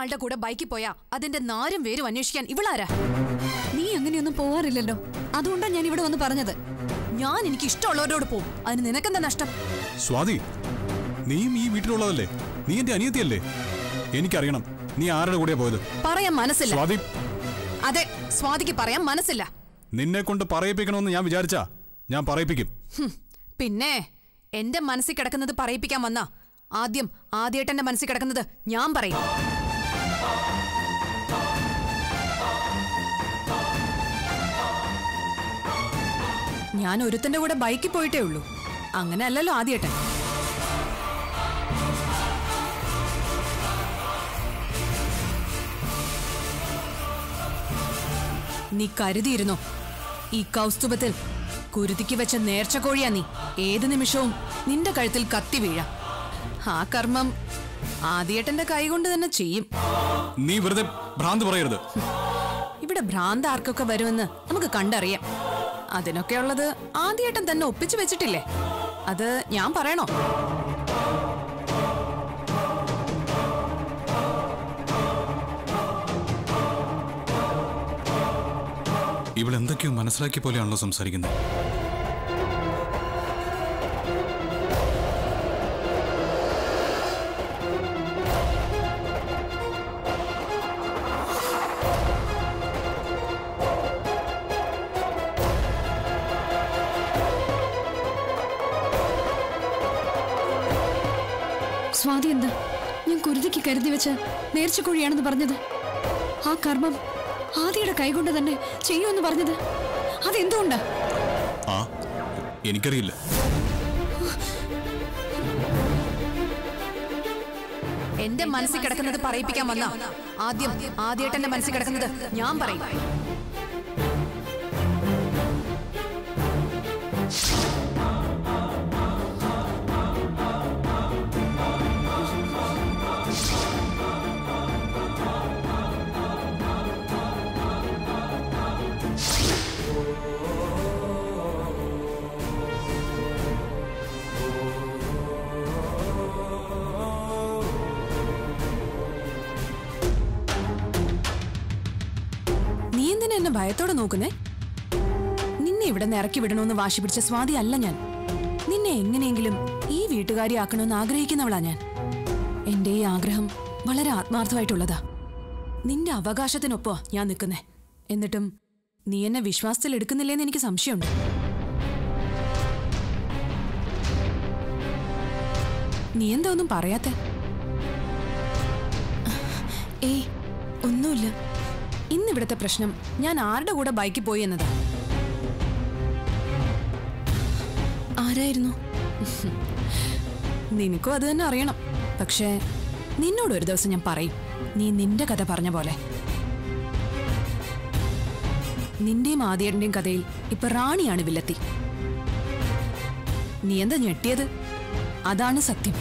ഒരാളുടെ കൂടെ ബൈക്കിൽ പോയാ അതിന്റെ നാരും വേരും അന്വേഷിക്കാൻ ഇവളാരാ നീ അങ്ങനെയൊന്നും പോവാറില്ലല്ലോ അതുകൊണ്ടാണ് ഞാൻ ഇവിടെ വന്ന് പറഞ്ഞത് ഞാൻ എനിക്ക് ഇഷ്ടമുള്ളവരോട് പോവും അതിന് നിനക്കെന്താ നഷ്ടം സ്വാതി നീയും ഈ വീട്ടിലുള്ളതല്ലേ നീ എന്റെ അനിയത്തിയല്ലേ എനിക്കറിയണം നീ ആരുടെ കൂടെയാ പോയത് പറയാൻ മനസ്സില്ല സ്വാതി അതെ സ്വാതിക്ക് പറയാൻ മനസ്സില്ല നിന്നെ കൊണ്ട് പറയിപ്പിക്കണമെന്ന് ഞാൻ വിചാരിച്ചാ ഞാൻ പറയിപ്പിക്കും ഹും, പിന്നെ എന്റെ മനസ്സിൽ കിടക്കുന്നത് പറയിപ്പിക്കാൻ വന്നാ ആദ്യം ആദ്യേട്ടന്റെ മനസ്സിൽ കിടക്കുന്നത് ഞാൻ പറയും ഞാൻ ഒരുത്തന്റെ കൂടെ ബൈക്കിൽ പോയിട്ടേ ഉള്ളൂ അങ്ങനെ അല്ലല്ലോ ആദ്യേട്ടൻ നീ കരുതിയിരുന്നോ ഈ കൗസ്തുഭത്തിൽ കുരുതിക്ക് വെച്ച നേർച്ചക്കോഴിയാ നീ ഏത് നിമിഷവും നിന്റെ കഴുത്തിൽ കത്തി വീഴാം ആ കർമ്മം ആദ്യേട്ടന്റെ കൈകൊണ്ട് തന്നെ ചെയ്യും നീ വെറുതെ ഭ്രാന്ത് പറയരുത് ഇവിടെ ഭ്രാന്ത് ആർക്കൊക്കെ വരുമെന്ന് നമുക്ക് കണ്ടറിയാം അതിനൊക്കെ ഉള്ളത് ആദ്യേട്ടൻ തന്നെ ഒപ്പിച്ചു വെച്ചിട്ടില്ലേ അത് ഞാൻ പറയണോ ഇവൾ എന്തൊക്കെയോ മനസ്സിലാക്കിയ പോലെയാണല്ലോ സംസാരിക്കുന്നത് സ്വാതി എന്താ ഞാൻ കുരുതിക്ക് കരുതി വെച്ച് നേർച്ചക്കോഴിയാണെന്ന് പറഞ്ഞത് ആ കർമ്മം ആദിയുടെ കൈകൊണ്ട് തന്നെ ചെയ്യുമെന്ന് പറഞ്ഞത് അതെന്തുകൊണ്ടാ ആ എനിക്കറിയില്ല എന്റെ മനസ്സിൽ കിടക്കുന്നത് പറയിപ്പിക്കാൻ വന്നാ ആദ്യം ആദ്യേട്ടന്റെ മനസ്സിൽ കിടക്കുന്നത് ഞാൻ പറയും നീ എന്തിനാ എന്നെ ഭയത്തോടെ നോക്കുന്നേ നിന്നെ ഇവിടെ നിന്ന് ഇറക്കി വിടണമെന്ന് വാശി പിടിച്ച സ്വാതി അല്ല ഞാൻ നിന്നെ എങ്ങനെയെങ്കിലും ഈ വീട്ടുകാരി ആക്കണമെന്ന് ആഗ്രഹിക്കുന്നവളാ ഞാൻ എന്റെ ഈ ആഗ്രഹം വളരെ ആത്മാർത്ഥമായിട്ടുള്ളതാ നിന്റെ അവകാശത്തിനൊപ്പോ ഞാൻ നിൽക്കുന്നേ എന്നിട്ടും നീ എന്നെ വിശ്വാസത്തിൽ എടുക്കുന്നില്ലേന്ന് എനിക്ക് സംശയമുണ്ട് നീ എന്താ ഒന്നും പറയാത്തെ ഏയ് ഒന്നുമില്ല ഇന്നിവിടുത്തെ പ്രശ്നം ഞാൻ ആരുടെ കൂടെ ബൈക്കിൽ പോയി എന്നതാ ആരായിരുന്നു നിനക്കും അത് തന്നെ അറിയണം പക്ഷേ നിന്നോട് ഒരു ദിവസം ഞാൻ പറയും നീ നിന്റെ കഥ പറഞ്ഞ പോലെ നിന്റെയും ആദ്യേട്ടന്റെയും കഥയിൽ ഇപ്പൊ റാണിയാണ് വില്ലത്തി നീ എന്താ ഞെട്ടിയത് അതാണ് സത്യം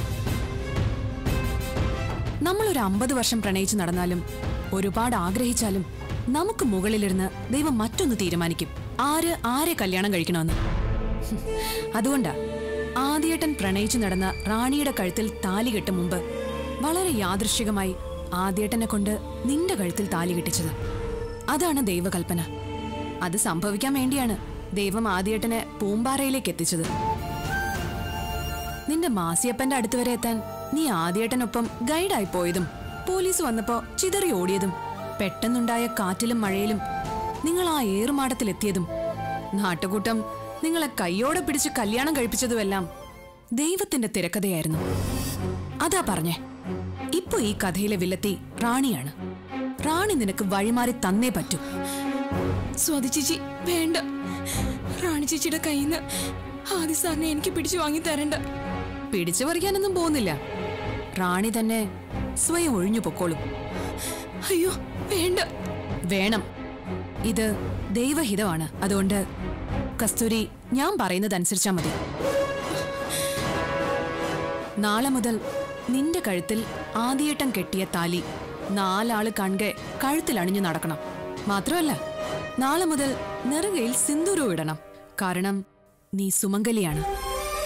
നമ്മളൊരു അമ്പത് വർഷം പ്രണയിച്ച് നടന്നാലും ഒരുപാട് ആഗ്രഹിച്ചാലും നമുക്ക് മുകളിലിരുന്ന് ദൈവം മറ്റൊന്ന് തീരുമാനിക്കും ആര് ആരെ കല്യാണം കഴിക്കണമെന്ന് ഹും, അതുകൊണ്ടാ ആദ്യേട്ടൻ പ്രണയിച്ചു നടന്ന റാണിയുടെ കഴുത്തിൽ താലി കെട്ടും മുമ്പ് വളരെ യാദൃശ്ചികമായി ആദ്യേട്ടനെ കൊണ്ട് നിന്റെ കഴുത്തിൽ താലി കെട്ടിച്ചത് അതാണ് ദൈവകൽപ്പന അത് സംഭവിക്കാൻ വേണ്ടിയാണ് ദൈവം ആദ്യേട്ടനെ പൂമ്പാറയിലേക്ക് എത്തിച്ചത് നിന്റെ മാസിയപ്പന്റെ അടുത്ത് വരെ എത്താൻ നീ ആദ്യേട്ടനൊപ്പം ഗൈഡായി പോയതും പോലീസ് വന്നപ്പോ ചിതറി ഓടിയതും പെട്ടെന്നുണ്ടായ കാറ്റിലും മഴയിലും നിങ്ങൾ ആ ഏറുമാടത്തിലെത്തിയതും നാട്ടുകൂട്ടം നിങ്ങളെ കയ്യോടെ പിടിച്ച് കല്യാണം കഴിപ്പിച്ചതുമെല്ലാം ദൈവത്തിന്റെ തിരക്കഥയായിരുന്നു അതാ പറഞ്ഞേ ഇപ്പൊ ഈ കഥയിലെ വില്ലത്തി റാണിയാണ് റാണി നിനക്ക് വഴിമാറി തന്നേ പറ്റൂ സ്വാതി ചേച്ചി വേണ്ട റാണി ചേച്ചിയുടെ കയ്യിൽ നിന്ന് ആദി സാറിനെ എനിക്ക് പിടിച്ചു വാങ്ങി തരണ്ട പിടിച്ചു പറിക്കാനൊന്നും പോകുന്നില്ല റാണി തന്നെ സ്വയം ഒഴിഞ്ഞു പൊക്കോളും അയ്യോ വേണ്ട വേണം ഇത് ദൈവഹിതമാണ് അതുകൊണ്ട് കസ്തൂരി ഞാൻ പറയുന്നത് അനുസരിച്ചാ മതി നാളെ മുതൽ നിന്റെ കഴുത്തിൽ ആദ്യേട്ടം കെട്ടിയ താലി നാലാള് കൺകെ കഴുത്തിൽ അണിഞ്ഞു നടക്കണം മാത്രമല്ല നാളെ മുതൽ നെറുകയിൽ സിന്ദൂരവും ഇടണം കാരണം നീ സുമംഗലിയാണ്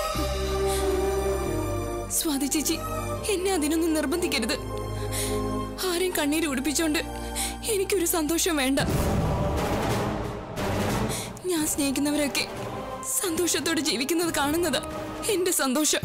സ്വാതി ചേച്ചി എന്നെ അതിനൊന്നും നിർബന്ധിക്കരുത് ആരെയും കണ്ണീര് കുടിപ്പിച്ചോണ്ട് എനിക്കൊരു സന്തോഷം വേണ്ട ഞാൻ സ്നേഹിക്കുന്നവരൊക്കെ സന്തോഷത്തോടെ ജീവിക്കുന്നത് കാണുന്നത് എന്റെ സന്തോഷം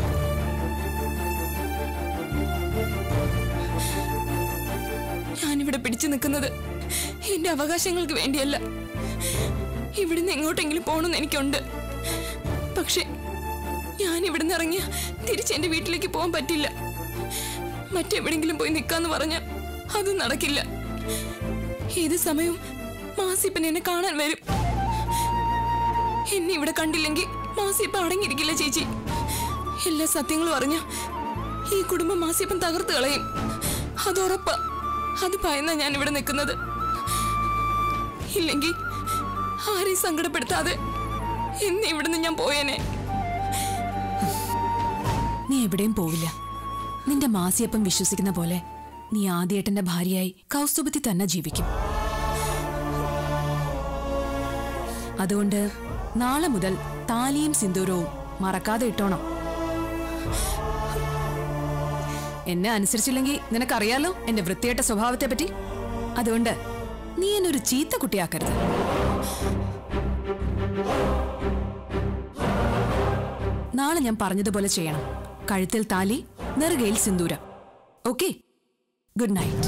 ഞാനിവിടെ പിടിച്ചു നിൽക്കുന്നത് എന്റെ അവകാശങ്ങൾക്ക് വേണ്ടിയല്ല ഇവിടുന്ന് എങ്ങോട്ടെങ്കിലും പോകണമെന്ന് എനിക്കുണ്ട് പക്ഷെ ഞാൻ ഇവിടുന്ന് ഇറങ്ങിയ തിരിച്ച് എന്റെ വീട്ടിലേക്ക് പോകാൻ പറ്റില്ല മറ്റെവിടെങ്കിലും പോയി നിൽക്കാന്ന് പറഞ്ഞ അതും നടക്കില്ല ഏത് സമയവും മാസിപ്പൻ എന്നെ കാണാൻ വരും എന്നെ ഇവിടെ കണ്ടില്ലെങ്കിൽ മാസിപ്പ അടങ്ങിയിരിക്കില്ല ചേച്ചി എല്ലാ സത്യങ്ങളും അറിഞ്ഞ ഈ കുടുംബം മാസിപ്പൻ തകർത്ത് കളയും അതുറപ്പ അത് ഭയന്ന ഞാൻ ഇവിടെ നിൽക്കുന്നത് ഇല്ലെങ്കിൽ ആരെയും സങ്കടപ്പെടുത്താതെ എന്നെ ഇവിടുന്ന് ഞാൻ പോയേനെ നീ എവിടെയും പോവില്ല നിന്റെ മാസിയപ്പം വിശ്വസിക്കുന്ന പോലെ നീ ആദ്യേട്ടന്റെ ഭാര്യയായി കൗസ്തുഭത്തിൽ തന്നെ ജീവിക്കും അതുകൊണ്ട് നാളെ മുതൽ താലിയും സിന്ദൂരവും മറക്കാതെ ഇട്ടോണം എന്നെ അനുസരിച്ചില്ലെങ്കിൽ നിനക്കറിയാലോ എന്റെ വൃത്തിയായിട്ട സ്വഭാവത്തെ പറ്റി അതുകൊണ്ട് നീ എന്നെ ഒരു ചീത്ത കുട്ടിയാക്കരുത് നാളെ ഞാൻ പറഞ്ഞതുപോലെ ചെയ്യണം കഴുത്തിൽ താലി നെറുകയിൽ സിന്ദൂരം ഓക്കെ ഗുഡ് നൈറ്റ്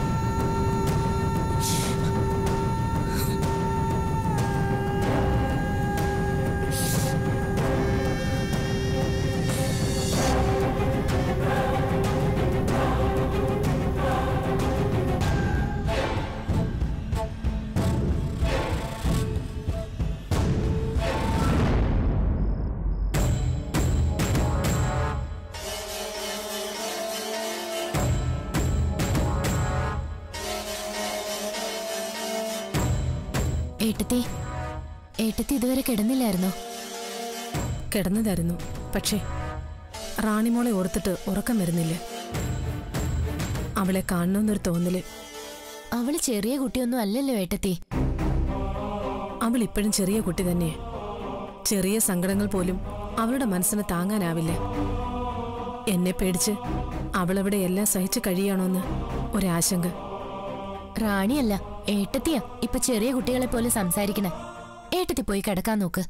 ഏട്ടത്തി ഏട്ടത്തി ഇതുവരെ കിടന്നില്ലായിരുന്നോ കിടന്നതായിരുന്നു പക്ഷേ റാണിമോളെ ഓർത്തിട്ട് ഉറക്കം വരുന്നില്ല അവളെ കാണണമെന്നൊരു തോന്നല് അവള് ചെറിയ കുട്ടിയൊന്നും അല്ലല്ലോ ഏട്ടത്തി അവൾ ഇപ്പോഴും ചെറിയ കുട്ടി തന്നെ ചെറിയ സങ്കടങ്ങൾ പോലും അവളുടെ മനസ്സിന് താങ്ങാനാവില്ല എന്നെ പേടിച്ച് അവളവിടെ എല്ലാം സഹിച്ചു കഴിയണോന്ന് ഒരാശങ്ക റാണിയല്ല ഏട്ടത്തിയാ ഇപ്പൊ ചെറിയ കുട്ടികളെ പോലെ സംസാരിക്കണേ ഏട്ടത്തി പോയി കിടക്കാൻ നോക്ക്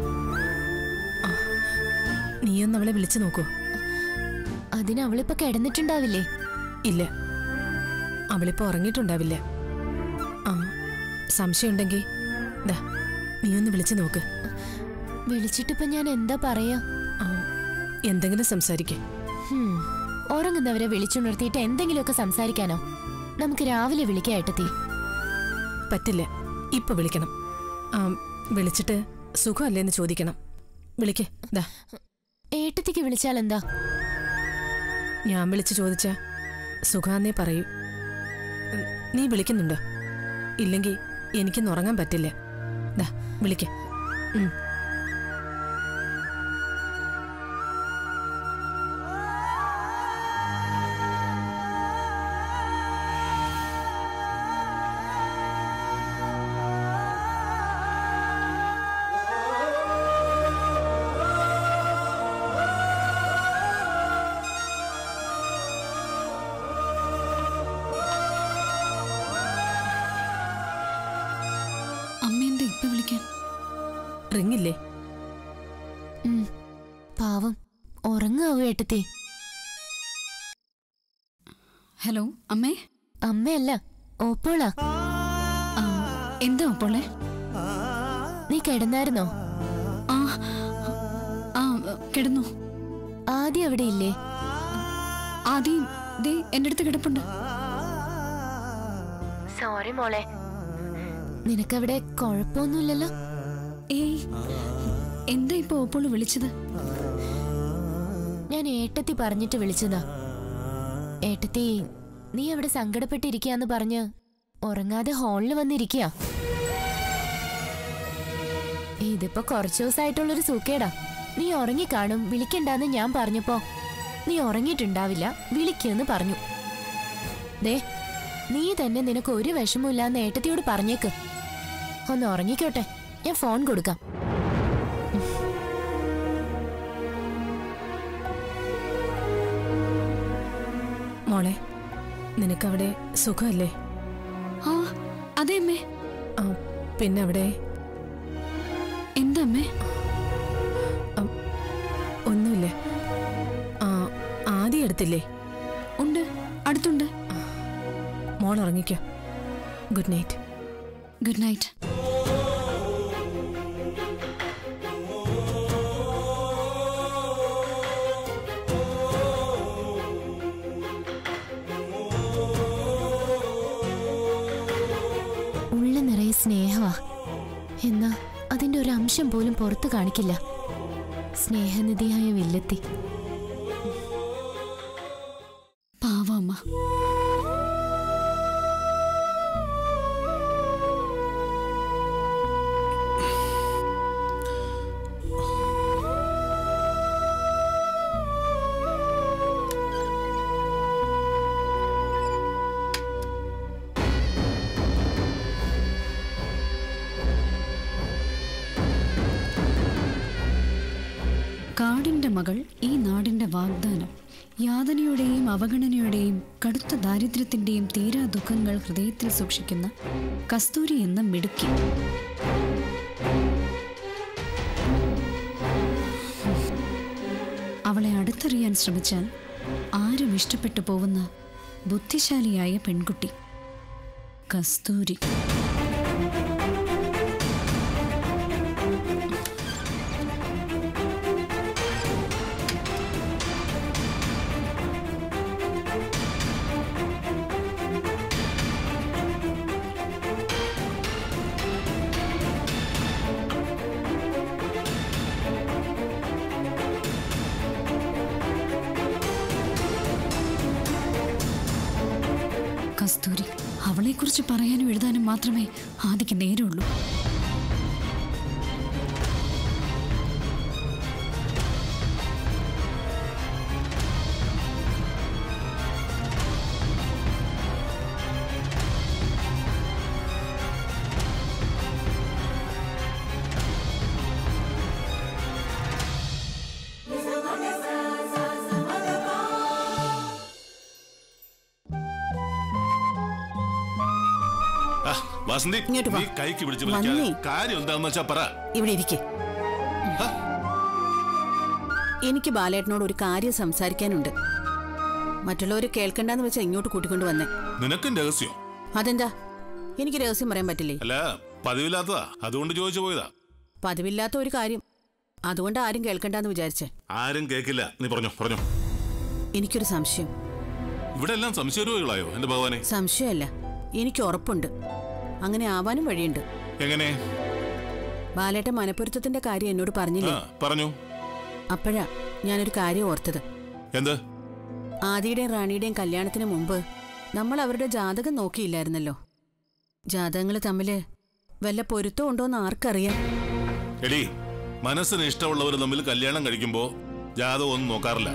നീയൊന്ന് അവളെ വിളിച്ചു നോക്കൂ അതിന് അവളിപ്പോ കിടന്നിട്ടുണ്ടാവില്ലേ ഇല്ല അവളിപ്പോ ഉറങ്ങിയിട്ടുണ്ടാവില്ല ആ സംശയമുണ്ടെങ്കിൽ ദാ നീയൊന്ന് വിളിച്ചു നോക്ക് വിളിച്ചിട്ടിപ്പോ ഞാൻ എന്താ പറയാ ആ എന്തെങ്കിലും സംസാരിക്കേ ഹും, ഉറങ്ങുന്നവരെ വിളിച്ചുണർത്തിയിട്ട് എന്തെങ്കിലുമൊക്കെ സംസാരിക്കാനോ നമുക്ക് രാവിലെ വിളിക്കാം ഏട്ടത്തി പറ്റില്ല ഇപ്പൊ വിളിക്കണം ആ വിളിച്ചിട്ട് സുഖമല്ലേന്ന് ചോദിക്കണം വിളിക്ക് ദാ ഏട്ടത്തിക്ക് വിളിച്ചാൽ എന്താ ഞാൻ വിളിച്ച് ചോദിച്ച സുഖാന്നേ പറയൂ ഉം, നീ വിളിക്കുന്നുണ്ടോ ഇല്ലെങ്കിൽ എനിക്കൊന്ന് ഉറങ്ങാൻ പറ്റില്ല ദാ വിളിക്ക ഉം. അമ്മ എന്താ ഇപ്പൊ വിളിക്കാൻ റിങ്ങില്ലേ ഉം, പാവം ഉറങ്ങാവൂ ഏട്ടത്തി ഹലോ അമ്മേ അമ്മയല്ല ഓപ്പോളാ ആ, എന്താ അപ്പോളെ നീ കിടന്നായിരുന്നോ ആ ആ കിടന്നു ആദ്യം അവിടെ ഇല്ലേ ആദ്യം ദേ എന്റെ അടുത്ത് കിടപ്പുണ്ട് സോറി മോളെ നിനക്കവിടെ കുഴപ്പമൊന്നുമില്ലല്ലോ ഏയ് എന്താ ഇപ്പൊ ഓപ്പോൾ വിളിച്ചത് ഞാൻ ഏട്ടത്തി പറഞ്ഞിട്ട് വിളിച്ചതാ ഏട്ടത്തി നീ അവിടെ സങ്കടപ്പെട്ടിരിക്കാന്ന് പറഞ്ഞ് ഉറങ്ങാതെ ഹാളിൽ വന്നിരിക്കുക ഇതിപ്പോ കുറച്ചു ദിവസമായിട്ടുള്ളൊരു സൂക്കേടാ നീ ഉറങ്ങിക്കാണും വിളിക്കണ്ടെന്ന് ഞാൻ പറഞ്ഞപ്പോ നീ ഉറങ്ങിയിട്ടുണ്ടാവില്ല വിളിക്കുമെന്ന് പറഞ്ഞു ദേ നീ തന്നെ നിനക്ക് ഒരു വിഷമമില്ലാന്ന് ഏട്ടത്തിയോട് പറഞ്ഞേക്ക് ഒന്ന് ഉറങ്ങിക്കോട്ടെ ഞാൻ ഫോൺ കൊടുക്കാം മോളെ നിനക്കവിടെ സുഖമല്ലേ ആ അതെ അമ്മേ ആ പിന്നെ അവിടെ എന്താ അമ്മേ ഒന്നുമില്ല ആ ആദ്യം എടുത്തില്ലേ ഉണ്ട് അടുത്തുണ്ട് മോൾ ഉറങ്ങിക്കോ ഗുഡ് നൈറ്റ് ഗുഡ് നൈറ്റ് ഉള്ള നിറയെ സ്നേഹമാ എന്നാ അതിന്റെ ഒരു അംശം പോലും പുറത്തു കാണിക്കില്ല സ്നേഹനിധിയായ വില്ലത്തി പാവ അമ്മ കാടിന്റെ മകൾ ഈ നാടിന്റെ വാഗ്ദാനം യാതനയുടെയും അവഗണനയുടെയും കടുത്ത ദാരിദ്ര്യത്തിന്റെയും തീരാ ദുഃഖങ്ങൾ ഹൃദയത്തിൽ സൂക്ഷിക്കുന്ന കസ്തൂരി എന്ന മിടുക്കി അവളെ അടുത്തറിയാൻ ശ്രമിച്ചാൽ ആരും ഇഷ്ടപ്പെട്ടു പോവുന്ന ബുദ്ധിശാലിയായ പെൺകുട്ടി കസ്തൂരി കസ്തൂരി അവളെക്കുറിച്ച് പറയാനും എഴുതാനും മാത്രമേ ആദിക്ക് നേരമുള്ളൂ ആ, വസന്തി ഇങ്ങോട്ട് വാ. നീ കൈക്ക് പിടിച്ച് വിളിക്കാതെ വന്നേ. കാര്യം എന്താണെന്ന് വെച്ചാ പറ ഇവിടെ ഇരിക്കെ എനിക്ക് ബാലേട്ടനോട് ഒരു കാര്യം സംസാരിക്കാനുണ്ട് മറ്റുള്ളവർ കേൾക്കണ്ടെന്ന് വെച്ചാ ഇങ്ങോട്ട് കൂട്ടിക്കൊണ്ട് വന്നേ നിനക്കും രഹസ്യം അതെന്താ എനിക്ക് രഹസ്യം പറയാൻ പറ്റില്ലേ അല്ല പതിവില്ലാത്തതാ അതുകൊണ്ട് ചോദിച്ചു പോയതാ പതിവില്ലാത്ത ഒരു കാര്യം അതുകൊണ്ട് ആരും കേൾക്കണ്ടെന്ന് വിചാരിച്ചേ ആരും കേക്കില്ല നീ പറഞ്ഞോ പറഞ്ഞോ എനിക്കൊരു സംശയം ഇവിടെ എല്ലാം സംശയരോഗികളായോ എന്റെ ഭഗവാനെ സംശയമല്ല എനിക്ക് ഉറപ്പുണ്ട് അങ്ങനെ ആവാനും വഴിയുണ്ട് എങ്ങനെ ബാലേട്ടൻ മനപ്പൊരുത്തത്തിന്റെ കാര്യം എന്നോട് ആ പറഞ്ഞില്ലേ പറഞ്ഞു അപ്പോഴാ ഞാനൊരു കാര്യം ഓർത്തത് എന്ത് ആദിയുടെയും റാണിയുടെയും കല്യാണത്തിന് മുമ്പ് നമ്മൾ അവരുടെ ജാതകം നോക്കിയില്ലായിരുന്നല്ലോ ജാതകങ്ങൾ തമ്മില് വല്ല പൊരുത്തം ഉണ്ടോന്ന് ആർക്കറിയാം എടി മനസ്സിന് ഇഷ്ടമുള്ളവർ തമ്മിൽ കല്യാണം കഴിക്കുമ്പോ ജാതകം ഒന്നും നോക്കാറില്ല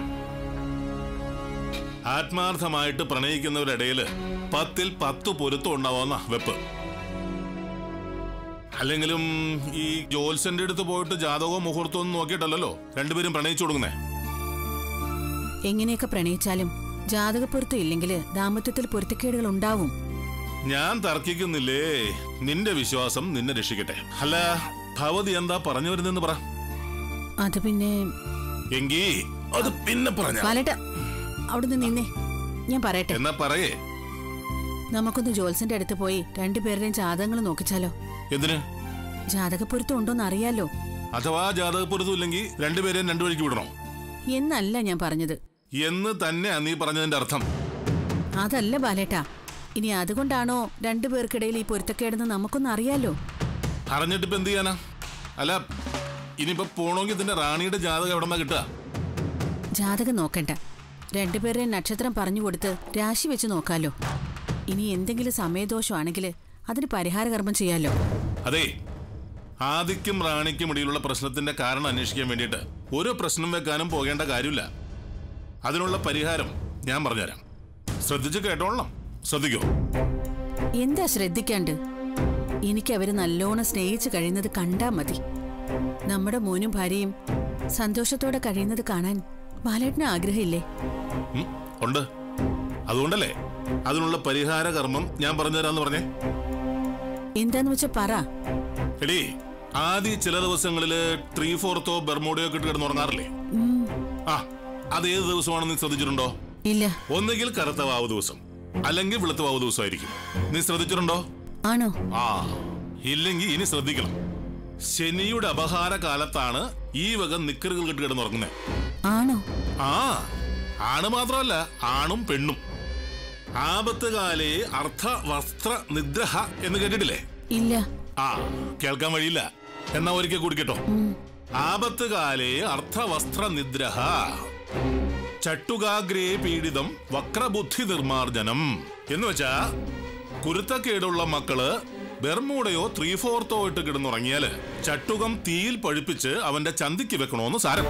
ആത്മാർത്ഥമായിട്ട് പ്രണയിക്കുന്നവരുടെ ഇടയിൽ പത്തിൽ പത്ത് പൊരുത്തം ഉണ്ടാവുന്ന വെപ്പ് അല്ലെങ്കിലും ഈ ജോത്സ്യന്റെ അടുത്ത് പോയിട്ട് ജാതകവും മുഹൂർത്തവും ഒന്നും നോക്കിയിട്ടല്ലല്ലോ രണ്ടുപേരും പ്രണയിച്ചു കൊടുക്കുന്നേ എങ്ങനെയൊക്കെ പ്രണയിച്ചാലും ജാതകപ്പൊരുത്തം ഇല്ലെങ്കിൽ ദാമ്പത്യത്തിൽ പൊരുത്തക്കേടുകൾ ഉണ്ടാവും ഞാൻ തർക്കിക്കുന്നില്ലേ നിന്റെ വിശ്വാസം നിന്നെ രക്ഷിക്കട്ടെ അല്ല ഭവതി എന്താ പറഞ്ഞു വരുന്നെന്ന് പറ അത് പിന്നെ എങ്കി അത് പിന്നെ പറഞ്ഞ ബാലേട്ട അവിടുന്ന് നിന്നേ ഞാൻ പറയട്ടെ എന്നാ പറയേ നമുക്കൊന്ന് ജോത്സ്യന്റെ അടുത്ത് പോയി രണ്ടുപേരുടെയും ജാതകങ്ങൾ നോക്കിച്ചാലോ എന്തിന് ജാതകപ്പൊരുത്തം ഉണ്ടോന്ന് അറിയാലോ അഥവാ ജാതകപ്പൊരുത്തം ഇല്ലെങ്കിൽ രണ്ടുപേരെയും രണ്ടു വഴിക്ക് വിടണോ എന്നല്ല ഞാൻ പറഞ്ഞത് എന്ന് തന്നെയാ നീ പറഞ്ഞതിന്റെ അർത്ഥം അതല്ല ബാലേട്ടാ ഇനി അതുകൊണ്ടാണോ രണ്ടുപേർക്കിടയിൽ ഈ പൊരുത്തക്കേടെന്ന് നമുക്കൊന്ന് അറിയാലോ അറിഞ്ഞിട്ട് ഇപ്പൊ എന്ത് ചെയ്യാനാ അല്ല ഇനിയിപ്പോ പോണമെങ്കിൽ ഇതിന്റെ റാണിയുടെ ജാതകം എവിടെന്നാ കിട്ടുക ജാതകം നോക്കണ്ട രണ്ടുപേരുടെയും നക്ഷത്രം പറഞ്ഞു കൊടുത്ത് രാശി വെച്ച് നോക്കാലോ ഇനി എന്തെങ്കിലും സമയദോഷമാണെങ്കിൽ അതിന് പരിഹാരകർമ്മം ചെയ്യാലോ അതെ ആദിക്കും റാണിക്കും ഇടയിലുള്ള പ്രശ്നത്തിന്റെ കാരണം അന്വേഷിക്കാൻ വേണ്ടിയിട്ട് ഒരു പ്രശ്നം വെക്കാനും പോകേണ്ട കാര്യമില്ല അതിനുള്ള പരിഹാരം ഞാൻ പറഞ്ഞുതരാം ശ്രദ്ധിച്ച് കേട്ടോളണം ശ്രദ്ധിക്കോ എന്താ ശ്രദ്ധിക്കാണ്ട് എനിക്ക് അവര് നല്ലോണം സ്നേഹിച്ച് കഴിയുന്നത് കണ്ടാ മതി നമ്മുടെ മോനും ഭാര്യയും സന്തോഷത്തോടെ കഴിയുന്നത് കാണാൻ ബാലേട്ടന് ആഗ്രഹമില്ലേ ഉം, ഉണ്ട് അതുകൊണ്ടല്ലേ അതിനുള്ള പരിഹാര കർമ്മം ഞാൻ പറഞ്ഞുതരാന്ന് പറഞ്ഞേ എന്താന്ന് വെച്ചാ പറ എടീ ആദ്യ ചില ദിവസങ്ങളില് ത്രീ ഫോർത്തോ ബെർമോഡയോ ഒക്കെ ഇട്ട് കിടന്നുറങ്ങാറില്ലേ ആ അത് ഏത് ദിവസമാണെന്ന് നീ ശ്രദ്ധിച്ചിട്ടുണ്ടോ ഇല്ല ഒന്നുകിൽ കറുത്ത വാവ് ദിവസം അല്ലെങ്കിൽ വെളുത്ത വാവ് ദിവസമായിരിക്കും നീ ശ്രദ്ധിച്ചിട്ടുണ്ടോ ആണോ ആ ഇല്ലെങ്കിൽ ഇനി ശ്രദ്ധിക്കണം ശനിയുടെ അപഹാര കാലത്താണ് ഈ വക നിക്കറുകൾ കെട്ട് കിടന്നുറങ്ങുന്നത് ആണോ ആ ആണ് മാത്രമല്ല ആണും പെണ്ണും ആപത്ത് കാലേ അർത്ഥ വസ്ത്ര നിദ്രഹ എന്ന് കേട്ടിട്ടില്ലേ ഇല്ല ആ കേൾക്കാൻ വഴിയില്ല എന്നാ ഒരിക്കൽ കൂടി കേട്ടോ ആപത്ത് കാലേ അർത്ഥവസ്ത്ര നിദ്രഹ ചട്ടുകാഗ്രേ പീഡിതം വക്രബുദ്ധി നിർമാർജനം എന്ന് വെച്ചാ കുരുത്തക്കേടുള്ള മക്കള് ബെർമൂടയോ ത്രീ ഫോർത്തോ ഇട്ട് കിടന്നുറങ്ങിയാല് ചട്ടുകം തീയിൽ പഴുപ്പിച്ച് അവന്റെ ചന്തിക്ക് വെക്കണോന്ന് സാരം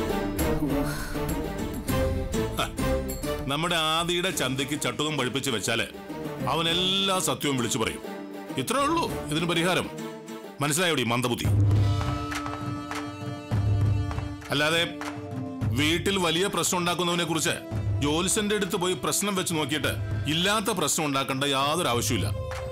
ഹ, നമ്മുടെ ആദിയുടെ ചന്തിക്ക് ചട്ടുകം പഴുപ്പിച്ച് വെച്ചാല് അവൻ എല്ലാ സത്യവും വിളിച്ചു പറയും ഇത്രേ ഉള്ളൂ ഇതിന് പരിഹാരം മനസ്സിലായോടി മന്ദബുദ്ധി അല്ലാതെ വീട്ടിൽ വലിയ പ്രശ്നം ഉണ്ടാക്കുന്നവനെ കുറിച്ച് ജോലിസന്റെ അടുത്ത് പോയി പ്രശ്നം വെച്ച് നോക്കിയിട്ട് ഇല്ലാത്ത പ്രശ്നം ഉണ്ടാക്കേണ്ട യാതൊരു ആവശ്യമില്ല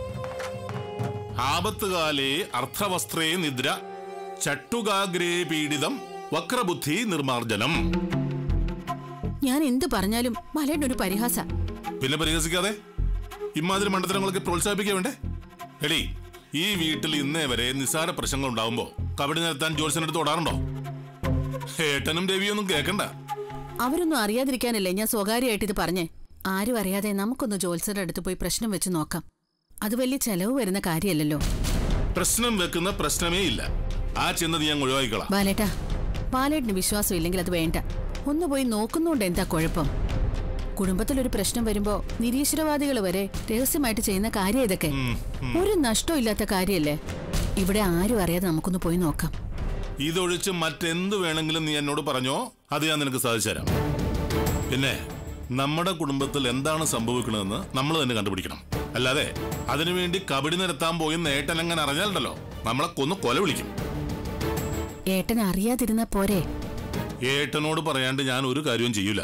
ആപത്തുകാലേ അർത്ഥവസ്ത്രേ നിദ്ര ചട്ടുകാഗ്രേ പീഡിതം വക്രബുദ്ധി നിർമാർജനം ഞാൻ എന്ത് പറഞ്ഞാലും മലയുടെ ഒരു പരിഹാസ പിന്നെ പരിഹസിക്കാതെ ഇമാതിരി മണ്ഡലങ്ങളൊക്കെ പ്രോത്സാഹിപ്പിക്കുക വേണ്ടേ എടി ഈ വീട്ടിൽ ഇന്നേ വരെ നിസ്സാര പ്രശ്നങ്ങൾ ഉണ്ടാവുമ്പോ കബഡി നിരത്താൻ ജോത്സ്യനടുത്ത് ഓടാറുണ്ടോ ഏട്ടനും രവിയൊന്നും കേക്കണ്ട അവരൊന്നും അറിയാതിരിക്കാനല്ലേ ഞാൻ സ്വകാര്യമായിട്ട് ഇത് പറഞ്ഞേ ആരും അറിയാതെ നമുക്കൊന്ന് ജോത്സരുടെ അടുത്ത് പോയി പ്രശ്നം വെച്ച് നോക്കാം അത് വലിയ ചെലവ് വരുന്ന കാര്യമല്ലല്ലോ പ്രശ്നം വെക്കുന്ന പ്രശ്നമേ ഇല്ല ആ ചിന്ത ഞാൻ ഒഴിവാക്കിക്കളാം ബാലേട്ടാ ബാലേട്ടിന് വിശ്വാസം ഇല്ലെങ്കിൽ അത് വേണ്ട ഒന്ന് പോയി നോക്കുന്നുണ്ട് എന്താ കുഴപ്പം കുടുംബത്തിലൊരു പ്രശ്നം വരുമ്പോ നിരീശ്വരവാദികൾ വരെ രഹസ്യമായിട്ട് ചെയ്യുന്ന കാര്യം ഇതൊക്കെ ഒരു നഷ്ടവും ഇല്ലാത്ത കാര്യമല്ലേ ഇവിടെ ആരും അറിയാതെ നമുക്കൊന്ന് പോയി നോക്കാം ഇതൊഴിച്ച് മറ്റെന്ത് വേണമെങ്കിലും നീ എന്നോട് പറഞ്ഞോ അത് ഞാൻ നിനക്ക് സാധിച്ചു തരാം പിന്നെ നമ്മുടെ കുടുംബത്തിൽ എന്താണ് സംഭവിക്കണമെന്ന് നമ്മൾ തന്നെ കണ്ടുപിടിക്കണം അല്ലാതെ അതിനുവേണ്ടി കബഡി നിരത്താൻ പോയി നേട്ടനങ്ങനെ അറിഞ്ഞാലുണ്ടല്ലോ നമ്മളെ കൊന്ന് കൊല വിളിക്കും ഏട്ടൻ അറിയാതിരുന്ന പോരെ ഏട്ടനോട് പറയാണ്ട് ഞാൻ ഒരു കാര്യവും ചെയ്യൂല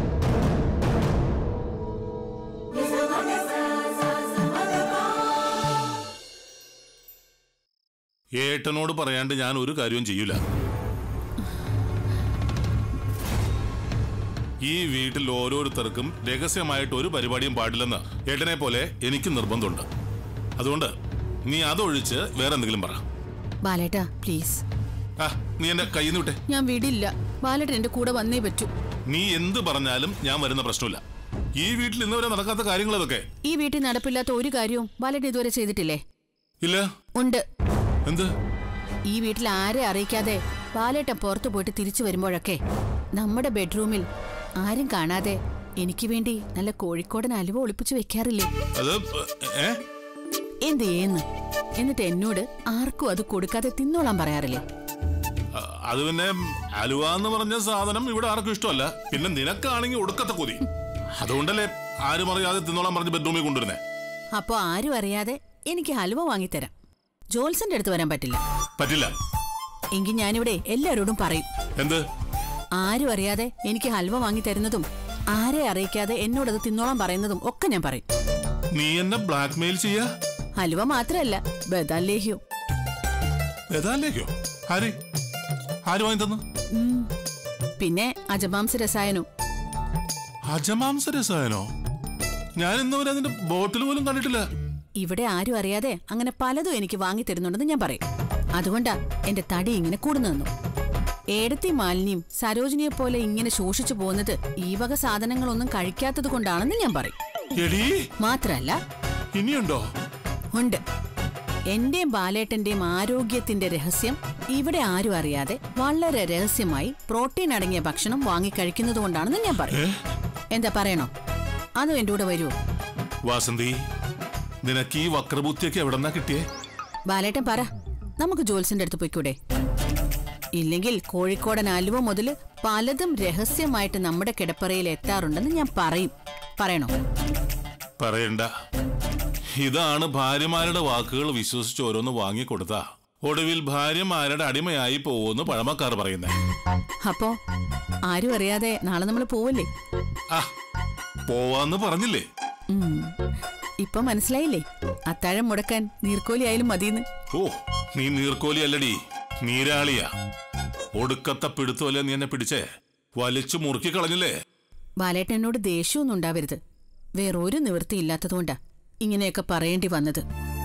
ഏട്ടനോട് പറയാണ്ട് ഞാൻ ഒരു കാര്യവും ചെയ്യൂല ഈ വീട്ടിൽ ഓരോരുത്തർക്കും രഹസ്യമായിട്ട് ഒരു പരിപാടിയും പാടില്ലെന്ന് ഏട്ടനെ പോലെ എനിക്ക് നിർബന്ധമുണ്ട് അതുകൊണ്ട് നീ അതൊഴിച്ച് വേറെ എന്തെങ്കിലും പറ ബാലേട്ടാ പ്ലീസ് ആ നീ എന്റെ കയ്യിൽ നിന്ന് വിട്ടെ ഞാൻ വിടില്ല ബാലേട്ടൻ എന്റെ കൂടെ വന്നേ പറ്റൂ നീ എന്ത് പറഞ്ഞാലും ഞാൻ വരുന്ന പ്രശ്നമില്ല ഈ വീട്ടിൽ ഇന്ന് വരെ നടക്കാത്ത കാര്യങ്ങൾ അതൊക്കെ ഈ വീട്ടിൽ നടപ്പില്ലാത്ത ഒരു കാര്യവും ബാലേട്ടൻ ഇതുവരെ ചെയ്തിട്ടില്ലേ ഇല്ല ഉണ്ട് എന്ത് ഈ വീട്ടിൽ ആരെ അറിയിക്കാതെ ബാലേട്ടൻ പുറത്തു പോയിട്ട് തിരിച്ചു വരുമ്പോഴൊക്കെ നമ്മുടെ ബെഡ്റൂമിൽ ആരും കാണാതെ എനിക്ക് വേണ്ടി നല്ല കോഴിക്കോടൻ അലുവ ഒളിപ്പിച്ചു വെക്കാറില്ലേ അത് ഏ എന്ത് ചെയ്യുന്നു എന്നിട്ട് എന്നോട് ആർക്കും അത് കൊടുക്കാതെ തിന്നോളാൻ പറയാറില്ലേ അ- അത് പിന്നെ അലുവ എന്ന് പറഞ്ഞ സാധനം ഇവിടെ ആർക്കും ഇഷ്ടമല്ല പിന്നെ നിനക്കാണെങ്കിൽ ഒടുക്കത്തെ കൊതി അതുകൊണ്ടല്ലേ ആരും അറിയാതെ തിന്നോളാൻ പറഞ്ഞ് ബെഡ്റൂമിൽ കൊണ്ടുവരുന്നേ അപ്പോ ആരും അറിയാതെ എനിക്ക് ഹലുവ വാങ്ങിത്തരാം ജോൽസന്റെ അടുത്ത് വരാൻ പറ്റില്ല പറ്റില്ല എങ്കിൽ ഞാനിവിടെ എല്ലാവരോടും പറയും എന്ത് ആരും അറിയാതെ എനിക്ക് ഹൽവ വാങ്ങി തരുന്നതും ആരെ അറിയിക്കാതെ എന്നോടത് തിന്നോളാൻ പറയുന്നതും ഒക്കെ ഞാൻ പറയും നീ എന്നെ ബ്ലാക്ക് മെയിൽ ചെയ്യാ ഹലുവ മാത്രമല്ല ബദാം ലേഹ്യവും ഏതാലേക്കോ ആര് ആര് വാങ്ങി തന്നു ഉം. പിന്നെ അജമാംസ രസായനവും അജമാംസ രസായനോ ഞാൻ ഇന്നുവരെ അതിന്റെ ബോട്ടിൽ പോലും കണ്ടിട്ടില്ല ഇവിടെ ആരും അറിയാതെ അങ്ങനെ പലതും എനിക്ക് വാങ്ങി തരുന്നുണ്ടെന്ന് ഞാൻ പറയും അതുകൊണ്ടാ എന്റെ തടി ഇങ്ങനെ കൂടുന്നു നിന്നു ഏടത്തി മാലിന്യം സരോജിനിയെ പോലെ ഇങ്ങനെ ശോഷിച്ചു പോകുന്നത് ഈ വക സാധനങ്ങളൊന്നും കഴിക്കാത്തത് കൊണ്ടാണെന്ന് ഞാൻ പറയും എടീ മാത്രല്ല ഇനിയുണ്ടോ ഉണ്ട് എന്റെയും ബാലേട്ടന്റെയും ആരോഗ്യത്തിന്റെ രഹസ്യം ഇവിടെ ആരും അറിയാതെ വളരെ രഹസ്യമായി പ്രോട്ടീൻ അടങ്ങിയ ഭക്ഷണം വാങ്ങിക്കഴിക്കുന്നത് കൊണ്ടാണെന്ന് ഞാൻ പറയും എന്താ പറയണോ അതും എന്റെ കൂടെ വരുമോ വാസന്തി നിനക്ക് ഈ വക്രബുദ്ധിയൊക്കെ എവിടെന്നാ കിട്ടിയേ ബാലേട്ടൻ പറ നമുക്ക് ജോൽസിന്റെ അടുത്ത് പോയിക്കൂടെ ഇല്ലെങ്കിൽ കോഴിക്കോടൻ അലുവ മുതൽ പലതും രഹസ്യമായിട്ട് നമ്മുടെ കിടപ്പറയിൽ എത്താറുണ്ടെന്ന് ഞാൻ പറയും പറയണോ പറയണ്ട ഇതാണ് ഭാര്യമാരുടെ വാക്കുകൾ വിശ്വസിച്ച് ഓരോന്ന് വാങ്ങിക്കൊടുത്ത ഒടുവിൽ ഭാര്യമാരുടെ അടിമയായി പോവെന്ന് പഴമക്കാർ പറയുന്നേ അപ്പോ ആരും അറിയാതെ നാളെ നമ്മൾ പോവല്ലേ ആ പോവാന്ന് പറഞ്ഞില്ലേ ഉം. ഇപ്പൊ മനസ്സിലായില്ലേ അത്താഴം മുടക്കാൻ നീർക്കോലി ആയാലും മതിയെന്ന് ഓ നീ നീർക്കോലി അല്ലടി നീരാളിയാ ഒടുക്കത്തെ പിടുത്തമല്ലേ നീ എന്നെ പിടിച്ചേ വലിച്ചു മുറുക്കി കളഞ്ഞില്ലേ ബാലേട്ടൻ എന്നോട് ദേഷ്യമൊന്നും ഉണ്ടാവരുത് വേറൊരു നിവൃത്തി ഇല്ലാത്തതുകൊണ്ടാ ഇങ്ങനെയൊക്കെ പറയേണ്ടി വന്നത്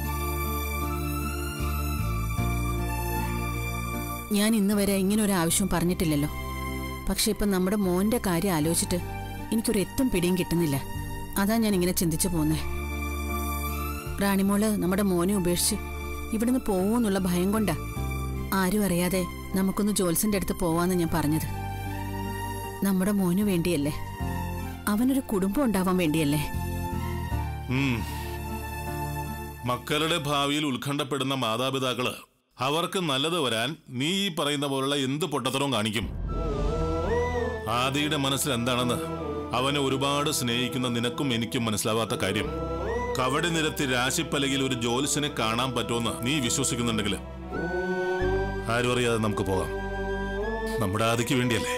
ഞാൻ ഇന്ന് വരെ ഇങ്ങനെ ഒരു ആവശ്യം പറഞ്ഞിട്ടില്ലല്ലോ പക്ഷെ ഇപ്പൊ നമ്മുടെ മോന്റെ കാര്യം ആലോചിച്ചിട്ട് എനിക്കൊരു എത്തും പിടിയും കിട്ടുന്നില്ല അതാ ഞാൻ ഇങ്ങനെ ചിന്തിച്ചു പോന്നേ റാണിമോള് നമ്മുടെ മോനെ ഉപേക്ഷിച്ച് ഇവിടുന്ന് പോവൂന്നുള്ള ഭയം കൊണ്ടാ ആരും അറിയാതെ നമുക്കൊന്ന് ജോത്സന്റെ അടുത്ത് പോവാന്ന് ഞാൻ പറഞ്ഞത് നമ്മുടെ മോനു വേണ്ടിയല്ലേ അവനൊരു കുടുംബം ഉണ്ടാവാൻ വേണ്ടിയല്ലേ ഉം. മക്കളുടെ ഭാവിയിൽ ഉത്കണ്ഠപ്പെടുന്ന മാതാപിതാക്കള് അവർക്ക് നല്ലത് വരാൻ നീ ഈ പറയുന്ന പോലുള്ള എന്ത് പൊട്ടത്തരവും കാണിക്കും ആദിയുടെ മനസ്സിൽ എന്താണെന്ന് അവനെ ഒരുപാട് സ്നേഹിക്കുന്ന നിനക്കും എനിക്കും മനസ്സിലാവാത്ത കാര്യം കവടി നിരത്തി രാശിപ്പലകിൽ ഒരു ജോലിസിനെ കാണാൻ പറ്റുമെന്ന് നീ വിശ്വസിക്കുന്നുണ്ടെങ്കിൽ ആരും അറിയാതെ നമുക്ക് പോകാം നമ്മുടെ ആദിക്ക് വേണ്ടിയല്ലേ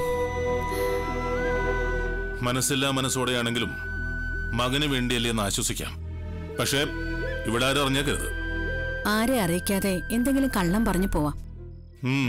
മനസ്സില്ലാ മനസ്സോടെയാണെങ്കിലും മകന് വേണ്ടിയല്ലേ എന്ന് ആശ്വസിക്കാം പക്ഷേ ഇവിടെ ആരും അറിഞ്ഞേക്കരുത് ആരെ അറിയിക്കാതെ എന്തെങ്കിലും കള്ളം പറഞ്ഞു പോവാം ഉം.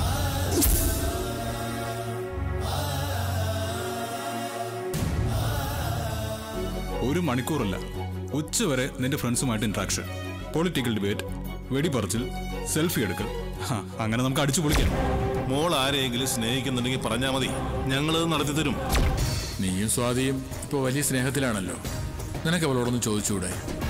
ഒരു മണിക്കൂറല്ല ഉച്ചവരെ നിന്റെ ഫ്രണ്ട്സുമായിട്ട് ഇന്ററാക്ഷൻ പൊളിറ്റിക്കൽ ഡിബേറ്റ് വെടിപറച്ചിൽ സെൽഫി എടുക്കൽ ഹാ, അങ്ങനെ നമുക്ക് അടിച്ചു പൊളിക്കാം മോൾ ആരെയെങ്കിലും സ്നേഹിക്കുന്നുണ്ടെങ്കിൽ പറഞ്ഞാൽ മതി ഞങ്ങളത് നടത്തി തരും നീയും സ്വാതിയും ഇപ്പോൾ വലിയ സ്നേഹത്തിലാണല്ലോ നിനക്ക് അവളോടൊന്ന് ചോദിച്ചുകൂടെ